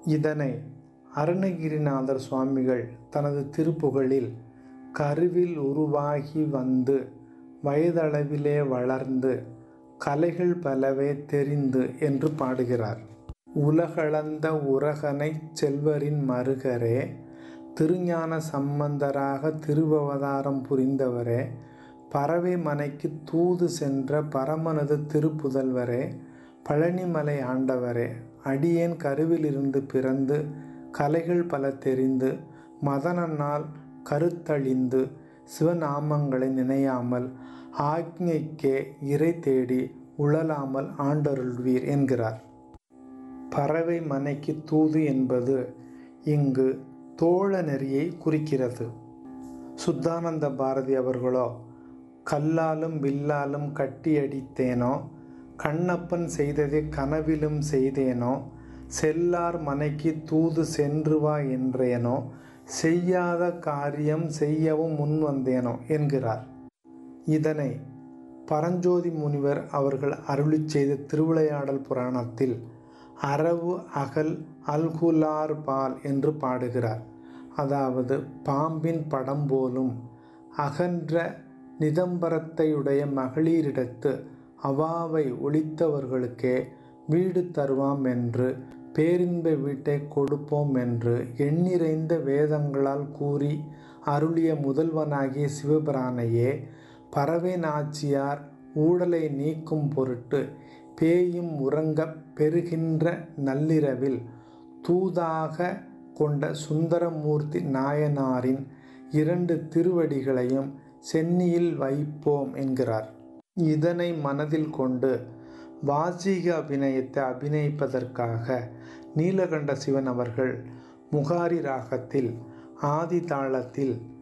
இதனை அருணகிரிநாதர் சுவாமிகள் தனது திருப்புகழில் கருவில் உருவாகி வந்து வயதளவிலே வளர்ந்து கலைகள் பலவே தெரிந்து என்று பாடுகிறார் உலகளந்த உரகனைச் செல்வரின் மருகரே திருஞான சம்பந்தராக திருவவதாரம் புரிந்தவரே பறவை மனைக்கு தூது சென்ற பரமனது திருப்புதல்வரே பழனிமலை ஆண்டவரே அடியேன் கருவிலிருந்து பிறந்து கலைகள் பல தெரிந்து மதனனால் கருத்தழிந்து சிவநாமங்களை நினையாமல் ஆக்ஞைக்கே இறை தேடி உழலாமல் ஆண்டருள்வீர் என்கிறார் பறவை மனைக்கு தூது என்பது இங்கு தோழ நெறியை குறிக்கிறது சுத்தானந்த பாரதி அவர்களோ கல்லாலும் வில்லாலும் கட்டியடித்தேனோ கண்ணப்பன் செய்ததை கனவிலும் செய்தேனோ செல்லார் மனைக்கு தூது சென்று வா என்றேனோ செய்யாத காரியம் செய்யவும் முன் வந்தேனோ என்கிறார் இதனை பரஞ்சோதி முனிவர் அவர்கள் அருளி செய்த திருவிளையாடல் புராணத்தில் அரவு அகல் அல்குலார் பால் என்று பாடுகிறார் அதாவது பாம்பின் படம் போலும் அகன்ற நிதம்பரத்தையுடைய மகளிரிடத்து அவாவை ஒழித்தவர்களுக்கே வீடு தருவாம் என்று பேரின்ப வீட்டை கொடுப்போம் என்று எண்ணிறைந்த வேதங்களால் கூறி அருளிய முதல்வனாகிய சிவபிரானையே பறவை நாச்சியார் ஊடலை நீக்கும் பொருட்டு பேயும் உறங்கப் பெறுகின்ற நள்ளிரவில் தூதாக கொண்ட சுந்தரமூர்த்தி நாயனாரின் இரண்டு திருவடிகளையும் சென்னியில் வைப்போம் என்கிறார் இதனை மனதில் கொண்டு வாசிக அபிநயத்தை அபிநயிப்பதற்காக நீலகண்ட சிவன் அவர்கள் முகாரி ராகத்தில் ஆதி தாளத்தில்